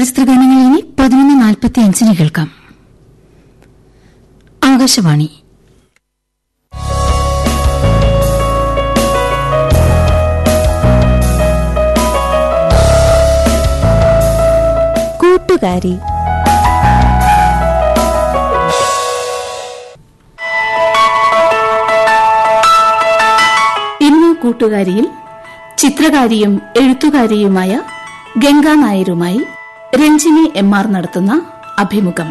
ചലച്ചിത്രഗാനങ്ങൾ ഇനി പതിനൊന്ന് നാൽപ്പത്തി അഞ്ചിന് കേൾക്കാം ആകാശവാണി കൂട്ടുകാരി ഇന്ന് കൂട്ടുകാരിയിൽ ചിത്രകാരിയും എഴുത്തുകാരിയുമായ ഗംഗാ നായരുമായി രഞ്ജിനി എം ആർ നടത്തുന്ന അഭിമുഖം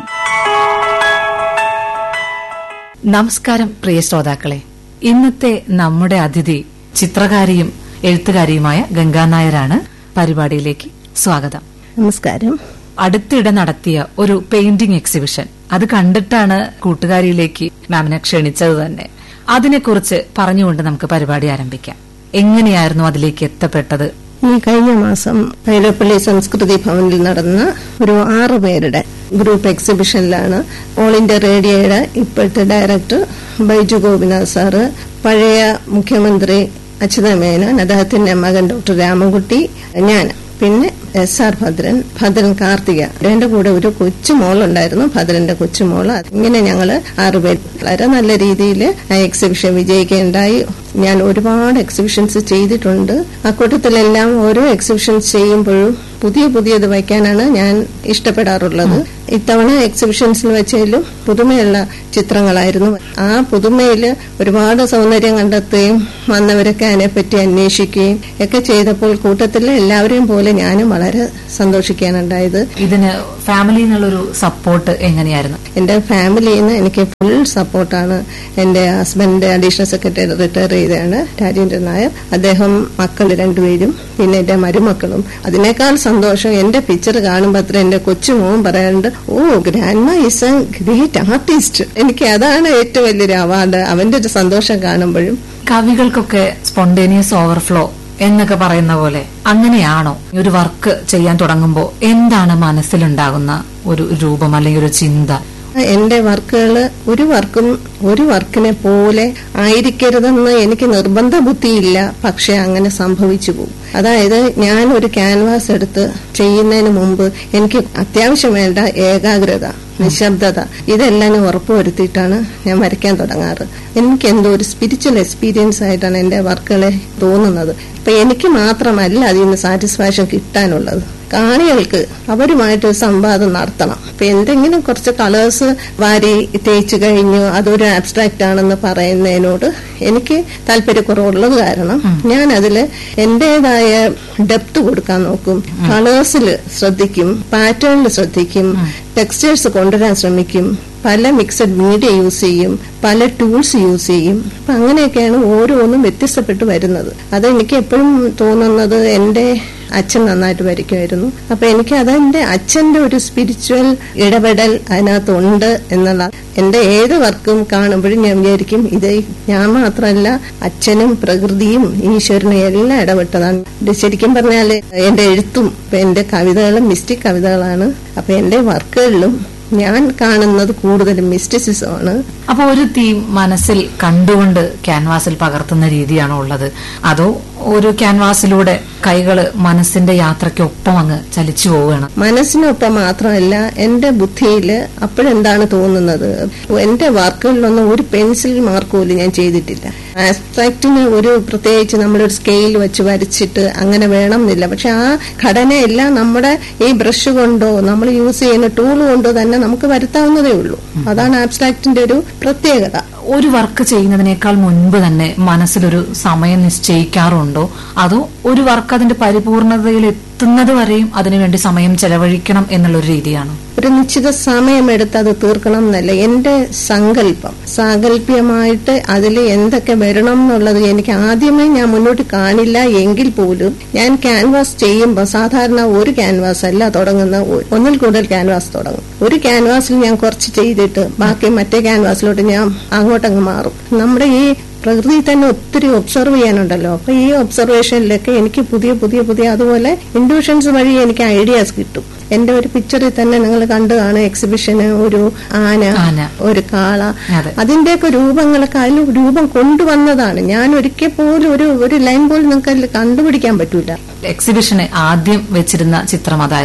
നമസ്കാരം പ്രിയ ശ്രോതാക്കളെ ഇന്നത്തെ നമ്മുടെ അതിഥി ചിത്രകാരിയും എഴുത്തുകാരിയുമായ ഗംഗാനായരാണ് പരിപാടിയിലേക്ക് സ്വാഗതം നമസ്കാരം അടുത്തിടെ നടത്തിയ ഒരു പെയിന്റിംഗ് എക്സിബിഷൻ അത് കണ്ടിട്ടാണ് കൂട്ടുകാരിയിലേക്ക് മാമിനെ ക്ഷണിച്ചത് തന്നെ അതിനെക്കുറിച്ച് പറഞ്ഞുകൊണ്ട് നമുക്ക് പരിപാടി ആരംഭിക്കാം എങ്ങനെയായിരുന്നു അതിലേക്ക് എത്തപ്പെട്ടത് ഈ കഴിഞ്ഞ മാസം പൈലപ്പള്ളി സംസ്കൃതി ഭവനിൽ നടന്ന ഒരു ആറ് പേരുടെ ഗ്രൂപ്പ് എക്സിബിഷനിലാണ് ഓൾ ഇന്ത്യ റേഡിയോയുടെ ഇപ്പോഴത്തെ ഡയറക്ടർ ബൈജു ഗോപിനാഥ് സാറ് പഴയ മുഖ്യമന്ത്രി അച്യുത മേനോൻ അദ്ദേഹത്തിന്റെ മകൻ ഡോക്ടർ രാമൻകുട്ടി ഞാൻ പിന്നെ എസ് ആർ ഭദ്രൻ ഭദ്രൻ കാർത്തിക എന്റെ കൂടെ ഒരു കൊച്ചുമോളുണ്ടായിരുന്നു ഭദ്രന്റെ കൊച്ചുമോള് ഇങ്ങനെ ഞങ്ങള് ആറുപേർ വളരെ നല്ല രീതിയിൽ ആ എക്സിബിഷൻ വിജയിക്കുകയുണ്ടായി ഞാൻ ഒരുപാട് എക്സിബിഷൻസ് ചെയ്തിട്ടുണ്ട് അക്കൂട്ടത്തിലെല്ലാം ഓരോ എക്സിബിഷൻസ് ചെയ്യുമ്പോഴും പുതിയ പുതിയത് വയ്ക്കാനാണ് ഞാൻ ഇഷ്ടപ്പെടാറുള്ളത് ഇത്തവണ എക്സിബിഷൻസിൽ വെച്ചാലും പുതുമയുള്ള ചിത്രങ്ങളായിരുന്നു ആ പുതുമയിൽ ഒരുപാട് സൗന്ദര്യം കണ്ടെത്തുകയും വന്നവരൊക്കെ അതിനെപ്പറ്റി അന്വേഷിക്കുകയും ഒക്കെ ചെയ്തപ്പോൾ കൂട്ടത്തിൽ എല്ലാവരെയും പോലെ ഞാനും വളരെ സന്തോഷിക്കാനുണ്ടായത് ഇതിന് ഫാമിലിയിൽ നിന്നുള്ളൊരു സപ്പോർട്ട് എങ്ങനെയായിരുന്നു എന്റെ ഫാമിലിയിൽ നിന്ന് എനിക്ക് ഫുൾ സപ്പോർട്ടാണ് എന്റെ ഹസ്ബൻഡ് അഡീഷണൽ സെക്രട്ടറി റിട്ടയർ ചെയ്തതാണ് രാജേന്ദ്രൻ നായർ അദ്ദേഹം മക്കൾ രണ്ടുപേരും പിന്നെ എന്റെ മരുമക്കളും അതിനേക്കാൾ സന്തോഷം എന്റെ പിക്ചർ കാണുമ്പോൾ അത്ര എന്റെ കൊച്ചുമോൻ പറയാറുണ്ട് oh grandma is a great artist എനിക്ക് അതാണ് ഏറ്റവും വലിയൊരു അവാർഡ് അവന്റെ ഒരു സന്തോഷം കാണുമ്പോഴും കവികൾക്കൊക്കെ സ്പോണ്ടേനിയസ് ഓവർഫ്ലോ എന്നൊക്കെ പറയുന്ന പോലെ അങ്ങനെയാണോ ഒരു വർക്ക് ചെയ്യാൻ തുടങ്ങുമ്പോൾ എന്താണ് മനസ്സിലുണ്ടാകുന്ന ഒരു രൂപം അല്ലെങ്കിൽ ഒരു ചിന്ത എന്റെ വർക്കുകൾ ഒരു വർക്കും ഒരു വർക്കിനെ പോലെ ആയിരിക്കരുതെന്ന് എനിക്ക് നിർബന്ധ ബുദ്ധിയില്ല പക്ഷെ അങ്ങനെ സംഭവിച്ചു പോകും അതായത് ഞാൻ ഒരു ക്യാൻവാസ് എടുത്ത് ചെയ്യുന്നതിന് മുമ്പ് എനിക്ക് അത്യാവശ്യം വേണ്ട ഏകാഗ്രത നിശബ്ദത ഇതെല്ലാം ഞാൻ ഉറപ്പുവരുത്തിയിട്ടാണ് ഞാൻ വരയ്ക്കാൻ തുടങ്ങാറ് എനിക്ക് എന്തോ ഒരു സ്പിരിച്വൽ എക്സ്പീരിയൻസ് ആയിട്ടാണ് എന്റെ വർക്കുകളെ തോന്നുന്നത് അപ്പൊ എനിക്ക് മാത്രമല്ല അതിൽ നിന്ന് സാറ്റിസ്ഫാക്ഷൻ കിട്ടാനുള്ളത് കാണികൾക്ക് അവരുമായിട്ട് ഒരു സംവാദം നടത്തണം അപ്പൊ എന്തെങ്കിലും കുറച്ച് കളേഴ്സ് വാരി തേച്ച് കഴിഞ്ഞു അതൊരു ആബ്സ്ട്രാക്റ്റ് ആണെന്ന് പറയുന്നതിനോട് എനിക്ക് താല്പര്യക്കുറവുള്ളത് കാരണം ഞാൻ അതില് എന്റേതായ ഡെപ്ത് കൊടുക്കാൻ നോക്കും കളേഴ്സിൽ ശ്രദ്ധിക്കും പാറ്റേണിൽ ശ്രദ്ധിക്കും ടെക്സ്റ്റേഴ്സ് കൊണ്ടുവരാൻ ശ്രമിക്കും പല മിക്സഡ് മീഡിയ യൂസ് ചെയ്യും പല ടൂൾസ് യൂസ് ചെയ്യും അപ്പൊ അങ്ങനെയൊക്കെയാണ് ഓരോന്നും വ്യത്യസ്തപ്പെട്ട് വരുന്നത് അത് എനിക്ക് എപ്പോഴും തോന്നുന്നത് എന്റെ അച്ഛൻ നന്നായിട്ട് വരയ്ക്കുമായിരുന്നു അപ്പൊ എനിക്ക് അതെന്റെ അച്ഛന്റെ ഒരു സ്പിരിച്വൽ ഇടപെടൽ അതിനകത്തുണ്ട് എന്നുള്ള എന്റെ ഏത് വർക്കും കാണുമ്പോഴും ഞാൻ വിചാരിക്കും ഇത് ഞാൻ മാത്രമല്ല അച്ഛനും പ്രകൃതിയും ഈശ്വരനും എല്ലാം ഇടപെട്ടതാണ് ഇത് ശരിക്കും പറഞ്ഞാല് എന്റെ എഴുത്തും ഇപ്പൊ എന്റെ കവിതകളും മിസ്റ്റിക് കവിതകളാണ് അപ്പൊ എന്റെ വർക്കുകളിലും ഞാൻ കാണുന്നത് കൂടുതലും മിസ്റ്റിസിസമാണ് അപ്പൊ ഒരു തീം മനസ്സിൽ കണ്ടുകൊണ്ട് ക്യാൻവാസിൽ പകർത്തുന്ന രീതിയാണോ ഉള്ളത് അതോ ഒരു ക്യാൻവാസിലൂടെ കൈകള് മനസ്സിന്റെ യാത്രയ്ക്കൊപ്പം അങ്ങ് ചലിച്ചു പോവുകയാണ് മനസ്സിനൊപ്പം മാത്രമല്ല എന്റെ ബുദ്ധിയിൽ അപ്പോഴെന്താണ് തോന്നുന്നത് എന്റെ വർക്കുകളിലൊന്നും ഒരു പെൻസിൽ മാർക്ക് പോലും ഞാൻ ചെയ്തിട്ടില്ല ആബ്സ്ട്രാക്റ്റിന് ഒരു പ്രത്യേകിച്ച് നമ്മളൊരു സ്കെയിൽ വെച്ച് വരച്ചിട്ട് അങ്ങനെ വേണം എന്നില്ല പക്ഷെ ആ ഘടനയെല്ലാം നമ്മുടെ ഈ ബ്രഷ് കൊണ്ടോ നമ്മൾ യൂസ് ചെയ്യുന്ന ടൂൾ കൊണ്ടോ തന്നെ നമുക്ക് വരുത്താവുന്നതേ ഉള്ളൂ അതാണ് ആബ്സ്ട്രാക്റ്റിന്റെ ഒരു പ്രത്യേകത ഒരു വർക്ക് ചെയ്യുന്നതിനേക്കാൾ മുൻപ് തന്നെ മനസ്സിലൊരു സമയം നിശ്ചയിക്കാറുണ്ടോ അതോ ഒരു വർക്ക് അതിന്റെ പരിപൂർണതയിൽ എത്തുന്നത് വരെയും അതിനുവേണ്ടി സമയം ചെലവഴിക്കണം എന്നുള്ളൊരു രീതിയാണോ ഒരു നിശ്ചിത സമയമെടുത്ത് അത് തീർക്കണം എന്നല്ല എന്റെ സങ്കല്പം സാങ്കല്പ്യമായിട്ട് അതിൽ എന്തൊക്കെ വരണം എന്നുള്ളത് എനിക്ക് ആദ്യമേ ഞാൻ മുന്നോട്ട് കാണില്ല എങ്കിൽ പോലും ഞാൻ ക്യാൻവാസ് ചെയ്യുമ്പോൾ സാധാരണ ഒരു ക്യാൻവാസ് അല്ല തുടങ്ങുന്ന ഒ- ഒന്നിൽ കൂടുതൽ ക്യാൻവാസ് തുടങ്ങും ഒരു ക്യാൻവാസിൽ ഞാൻ കുറച്ച് ചെയ്തിട്ട് ബാക്കി മറ്റേ ക്യാൻവാസിലോട്ട് ഞാൻ അങ്ങോട്ടങ്ങ് മാറും നമ്മുടെ ഈ പ്രകൃതി തന്നെ ഒത്തിരി ഒബ്സർവ് ചെയ്യാനുണ്ടല്ലോ അപ്പൊ ഈ ഒബ്സർവേഷനിലൊക്കെ എനിക്ക് പുതിയ പുതിയ പുതിയ അതുപോലെ ഇൻഡ്യൂഷൻസ് വഴി എനിക്ക് ഐഡിയാസ് കിട്ടും എന്റെ ഒരു പിക്ചറിൽ തന്നെ നിങ്ങൾ കണ്ടു കാണും എക്സിബിഷന് ഒരു ആന ആന. ഒരു കാള അതെ. അതിന്റെയൊക്കെ രൂപങ്ങളൊക്കെ അതിൽ രൂപം കൊണ്ടുവന്നതാണ് ഞാൻ ഒരിക്കൽ പോലും ഒരു ഒരു ലൈൻ പോലും നിങ്ങൾക്ക് അതിൽ കണ്ടുപിടിക്കാൻ പറ്റൂല എക്സിബിഷന് ആദ്യം വെച്ചിരുന്ന ചിത്രം അതായിരുന്നു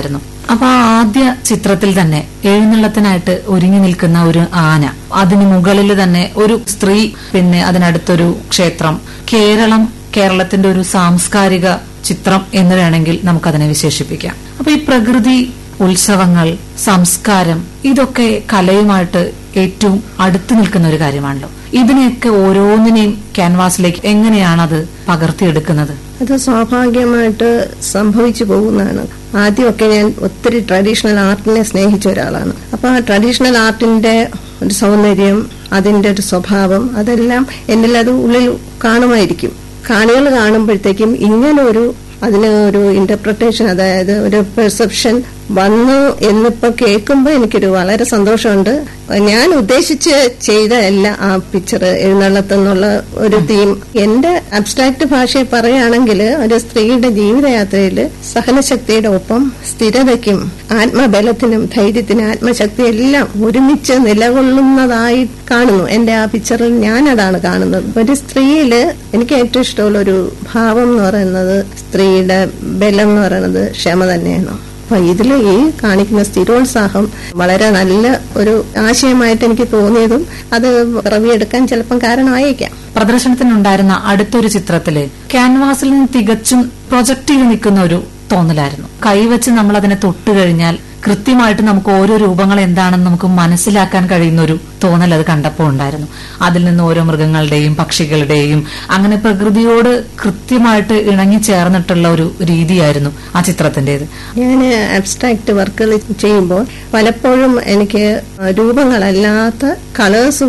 അപ്പൊ ആ ആദ്യ ചിത്രത്തിൽ തന്നെ എഴുന്നള്ളത്തിനായിട്ട് ഒരുങ്ങി നിൽക്കുന്ന ഒരു ആന അതിന് മുകളിൽ തന്നെ ഒരു സ്ത്രീ പിന്നെ അതിനടുത്തൊരു ക്ഷേത്രം കേരളം കേരളത്തിന്റെ ഒരു സാംസ്കാരിക ചിത്രം എന്ന് വേണമെങ്കിൽ നമുക്കതിനെ വിശേഷിപ്പിക്കാം അപ്പൊ ഈ പ്രകൃതി ഉത്സവങ്ങൾ സംസ്കാരം ഇതൊക്കെ കലയുമായിട്ട് ഏറ്റവും അടുത്ത് നിൽക്കുന്ന ഒരു കാര്യമാണല്ലോ ഇതിനെയൊക്കെ ഓരോന്നിനെയും ക്യാൻവാസിലേക്ക് എങ്ങനെയാണ് അത് പകർത്തിയെടുക്കുന്നത് അത് സ്വാഭാവികമായിട്ട് സംഭവിച്ചു പോകുന്നതാണ് ആദ്യമൊക്കെ ഞാൻ ഒത്തിരി ട്രഡീഷണൽ ആർട്ടിനെ സ്നേഹിച്ച ഒരാളാണ് അപ്പൊ ആ ട്രഡീഷണൽ ആർട്ടിന്റെ ഒരു സൗന്ദര്യം അതിന്റെ ഒരു സ്വഭാവം അതെല്ലാം എന്നിൽ അത് ഉള്ളിൽ കാണുമായിരിക്കും കാണികൾ കാണുമ്പോഴത്തേക്കും ഇങ്ങനെ ഒരു അതിന് ഒരു ഇന്റർപ്രിട്ടേഷൻ അതായത് ഒരു പെർസെപ്ഷൻ വന്നു എന്നിപ്പോ കേൾക്കുമ്പോൾ എനിക്കൊരു വളരെ സന്തോഷമുണ്ട് ഞാൻ ഉദ്ദേശിച്ച് ചെയ്തതല്ല ആ പിക്ചർ എഴുന്നള്ളത്തെന്നുള്ള ഒരു തീം എന്റെ അബ്സ്ട്രാക്ട് ഭാഷയിൽ പറയുകയാണെങ്കിൽ ഒരു സ്ത്രീയുടെ ജീവിതയാത്രയിൽ സഹനശക്തിയുടെ ഒപ്പം സ്ഥിരതയ്ക്കും ആത്മബലത്തിനും ധൈര്യത്തിനും ആത്മശക്തി എല്ലാം ഒരുമിച്ച് നിലകൊള്ളുന്നതായി കാണുന്നു എന്റെ ആ പിക്ചറിൽ ഞാനതാണ് കാണുന്നത് ഒരു സ്ത്രീയില് എനിക്ക് ഏറ്റവും ഇഷ്ടമുള്ള ഒരു ഭാവം എന്ന് പറയുന്നത് സ്ത്രീയുടെ ബലം എന്ന് പറയുന്നത് ക്ഷമ തന്നെയാണ് അപ്പൊ ഇതിൽ ഈ കാണിക്കുന്ന സ്ഥിരോത്സാഹം വളരെ നല്ല ഒരു ആശയമായിട്ട് എനിക്ക് തോന്നിയതും അത് പിറവിയെടുക്കാൻ ചിലപ്പം കാരണമായേക്കാം പ്രദർശനത്തിനുണ്ടായിരുന്ന അടുത്തൊരു ചിത്രത്തില് ക്യാൻവാസിൽ നിന്ന് തികച്ചും പ്രൊജക്ട് ചെയ്ത് നിൽക്കുന്ന ഒരു തോന്നലായിരുന്നു കൈവച്ച് നമ്മൾ അതിനെ തൊട്ട് കഴിഞ്ഞാൽ കൃത്യമായിട്ട് നമുക്ക് ഓരോ രൂപങ്ങൾ എന്താണെന്ന് നമുക്ക് മനസ്സിലാക്കാൻ കഴിയുന്ന ഒരു തോന്നൽ അത് കണ്ടപ്പോൾ ഉണ്ടായിരുന്നു അതിൽ നിന്ന് ഓരോ മൃഗങ്ങളുടെയും പക്ഷികളുടെയും അങ്ങനെ പ്രകൃതിയോട് കൃത്യമായിട്ട് ഇണങ്ങി ചേർന്നിട്ടുള്ള ഒരു രീതിയായിരുന്നു ആ ചിത്രത്തിന്റേത് ഞാൻ അബ്സ്ട്രാക്ട് വർക്കുകൾ ചെയ്യുമ്പോൾ പലപ്പോഴും എനിക്ക് രൂപങ്ങളല്ലാത്ത കളേഴ്സ്